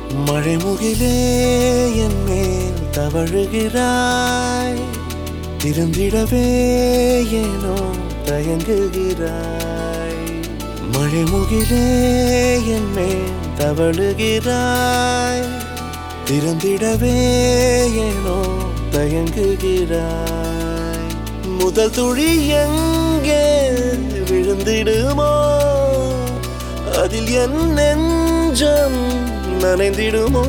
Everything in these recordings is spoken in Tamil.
மழைமுகிலே என் மேல் தவழுகிறாய் திருந்திடவே ஏனோ தயங்குகிறாய் மழைமுகிலே என் மேல் தவழுகிறாய் திறந்திடவே ஏனோ தயங்குகிறாய் முதல் துளி எங்கே விழுந்திடுமோ அதில் என் நெஞ்சம் நனைந்திடுமோ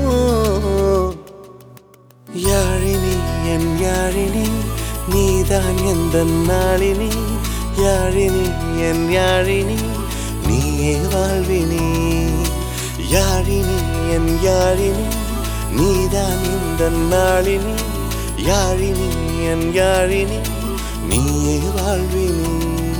யாழினி என் யாழினி நீதான் எந்த நாளினி யாழினி என் யாழினி நீயே வாழ்வினி யாழினி என் யாழினி நீதான் இந்த நாளினி யாழினி என் யாழினி நீயே வாழ்வினி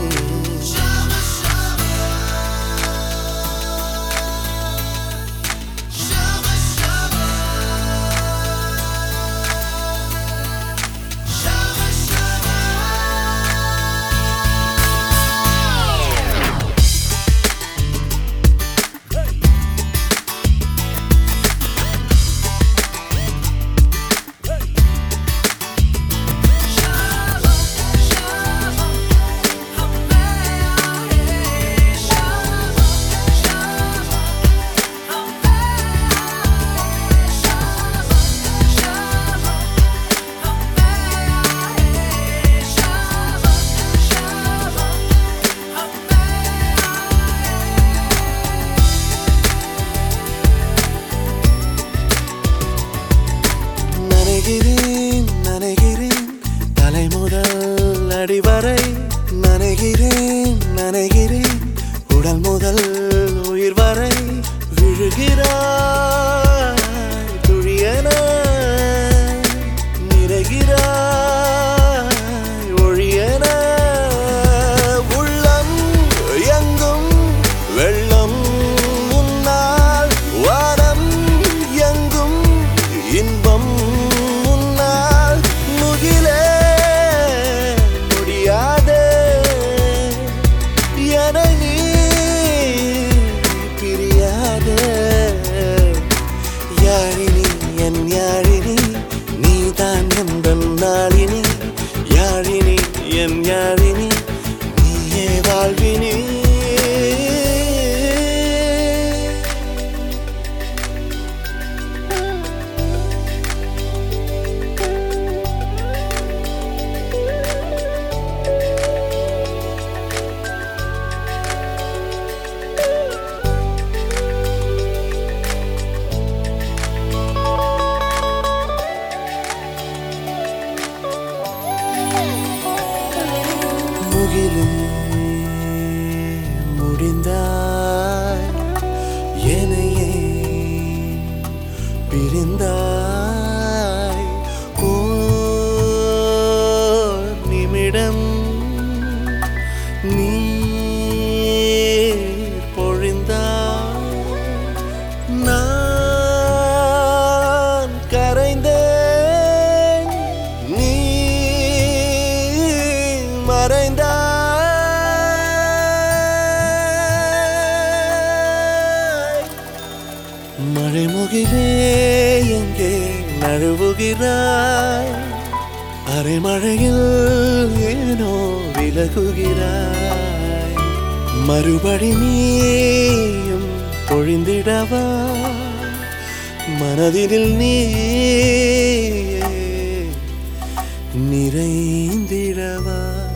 நனைகிறேன் நனைகிறேன் தலை முதல் அடிவரை நனைகிறேன் நனைகிறேன் உடல் முதல் உயிர் வரை விழுகிறாய் துழியன நிறைகிறாய் ஒழியன உள்ளம் எங்கும் வெள்ளம் முன்னால் வானம் எங்கும் இன்பம் முன்னால் முகிலே முடியாதே என நீ பிரியாதே யாழினி என் யாழினி நீதான் எந்த நாளினி யாழினி என் யாழினி நீயே வாழ்வினி முகிலே முடிந்தாய் என்னையே பிரிந்தாய் ஓர் நிமிடம் நீர் பொழிந்தாய் நான் கரைந்தேன் நீ மறைந்தாய் மழைமுகிலே எங்கே நழுவுகிறாய் அரைமழையில் ஏனோ விலகுகிறாய் மறுபடி நீயும் பொழிந்திடவா மனதினில் நீ நிறைந்திடவா